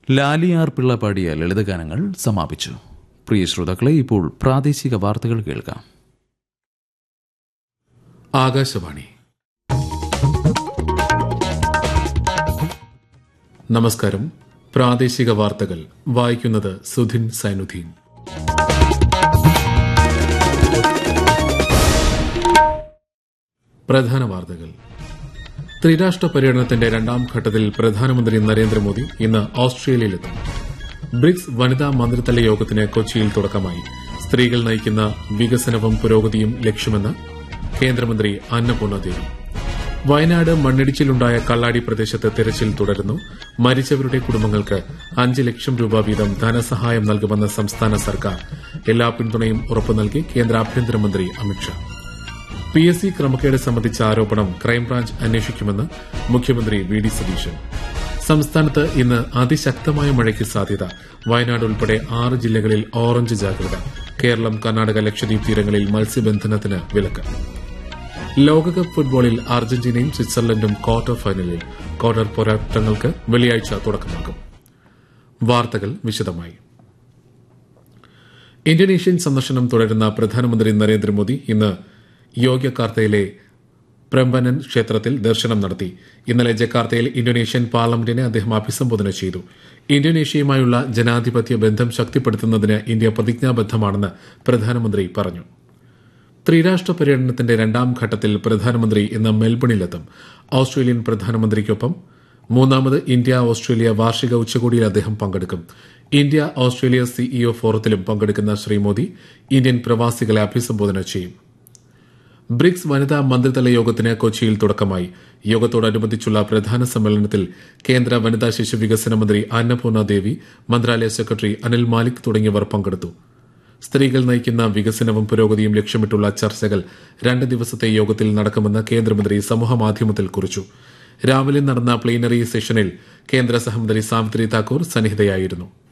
ലാലിയാർ പിള്ള പാടിയ ലളിതഗാനങ്ങൾ സമാപിച്ചു പ്രിയ ശ്രോതാക്കളെ ഇപ്പോൾ പ്രാദേശിക വാർത്തകൾ കേൾക്കാം ആകാശവാണി നമസ്കാരം പ്രാദേശിക വാർത്തകൾ വായിക്കുന്നത് സുധിൻ സൈനുദ്ദീൻ പ്രധാന വാർത്തകൾ ത്രിരാഷ്ട്ര പര്യടനത്തിന്റെ രണ്ടാം ഘട്ടത്തിൽ പ്രധാനമന്ത്രി നരേന്ദ്രമോദി ഇന്ന് ഓസ്ട്രേലിയയിലെത്തും ബ്രിക്സ് വനിതാ മന്ത്രിതല യോഗത്തിന് കൊച്ചിയിൽ തുടക്കമായി സ്ത്രീകൾ നയിക്കുന്ന വികസനവും പുരോഗതിയും ലക്ഷ്യമെന്ന് കേന്ദ്രമന്ത്രി അന്നപൂർണ ദേവി വയനാട് മണ്ണിടിച്ചിലുണ്ടായ കള്ളാടി പ്രദേശത്ത് തെരച്ചിൽ തുടരുന്നു മരിച്ചവരുടെ കുടുംബങ്ങൾക്ക് അഞ്ച് ലക്ഷം രൂപ വീതം ധനസഹായം നൽകുമെന്ന് സംസ്ഥാന സർക്കാർ എല്ലാ പിന്തുണയും ഉറപ്പു നൽകി കേന്ദ്ര ആഭ്യന്തരമന്ത്രി അമിത്ഷാ പി എസ് സി ക്രമക്കേട് സംബന്ധിച്ച ആരോപണം ക്രൈംബ്രാഞ്ച് അന്വേഷിക്കുമെന്ന് മുഖ്യമന്ത്രി വി ഡി സതീശൻ സംസ്ഥാനത്ത് ഇന്ന് അതിശക്തമായ മഴയ്ക്ക് സാധ്യത വയനാട് ഉൾപ്പെടെ ആറ് ജില്ലകളിൽ ഓറഞ്ച് ജാഗ്രത കേരളം കർണാടക ലക്ഷദ്വീപ് തീരങ്ങളിൽ മത്സ്യബന്ധനത്തിന് വിലക്ക് ലോകകപ്പ് ഫുട്ബോളിൽ അർജന്റീനയും സ്വിറ്റ്സർലൻഡും ക്വാർട്ടർ ഫൈനലിൽ ക്വാർട്ടർ പോരാട്ടങ്ങൾക്ക് വെള്ളിയാഴ്ച തുടക്കമാകും വാർത്തകൾ വിശദമായി ഇന്തോനേഷ്യൻ സന്ദർശനം തുടരുന്ന പ്രധാനമന്ത്രി നരേന്ദ്രമോദി ഇന്ന് യോഗ്യകാർത്തയിലെ പ്രംബനൻ ക്ഷേത്രത്തിൽ ദർശനം നടത്തി ഇന്നലെ ജക്കാർത്തയിൽ ഇന്തോനേഷ്യൻ പാർലമെന്റിനെ അദ്ദേഹം അഭിസംബോധന ചെയ്തു ഇന്തോനേഷ്യയുമായുള്ള ജനാധിപത്യ ബന്ധം ശക്തിപ്പെടുത്തുന്നതിന് ഇന്ത്യ പ്രതിജ്ഞാബദ്ധമാണെന്ന് പ്രധാനമന്ത്രി പറഞ്ഞു ത്രിരാഷ്ട്ര പര്യടനത്തിന്റെ രണ്ടാം ഘട്ടത്തിൽ പ്രധാനമന്ത്രി ഇന്ന് മെൽബണിലെത്തും ഓസ്ട്രേലിയൻ പ്രധാനമന്ത്രിക്കൊപ്പം മൂന്നാമത് ഇന്ത്യ ഓസ്ട്രേലിയ വാർഷിക ഉച്ചകോടിയിൽ അദ്ദേഹം പങ്കെടുക്കും ഇന്ത്യ ഓസ്ട്രേലിയ സിഇഒ ഫോറത്തിലും പങ്കെടുക്കുന്ന ശ്രീ മോദി ഇന്ത്യൻ പ്രവാസികളെ അഭിസംബോധന ചെയ്യും ബ്രിക്സ് വനിതാ മന്ത്രിതല യോഗത്തിന് കൊച്ചിയിൽ തുടക്കമായി യോഗത്തോടനുബന്ധിച്ചുള്ള പ്രധാന സമ്മേളനത്തിൽ കേന്ദ്ര വനിതാ ശിശു വികസന മന്ത്രി അന്നപൂർണ ദേവി മന്ത്രാലയ സെക്രട്ടറി അനിൽ മാലിക് തുടങ്ങിയവർ പങ്കെടുത്തു സ്ത്രീകൾ നയിക്കുന്ന വികസനവും പുരോഗതിയും ലക്ഷ്യമിട്ടുള്ള ചർച്ചകൾ രണ്ട് ദിവസത്തെ യോഗത്തിൽ നടക്കുമെന്ന് കേന്ദ്രമന്ത്രി സമൂഹമാധ്യമത്തിൽ കുറിച്ചു രാവിലെ നടന്ന പ്ലീനറി സെഷനിൽ കേന്ദ്ര സഹമന്ത്രി സാവിത്രി താക്കൂർ സന്നിഹിതയായിരുന്നു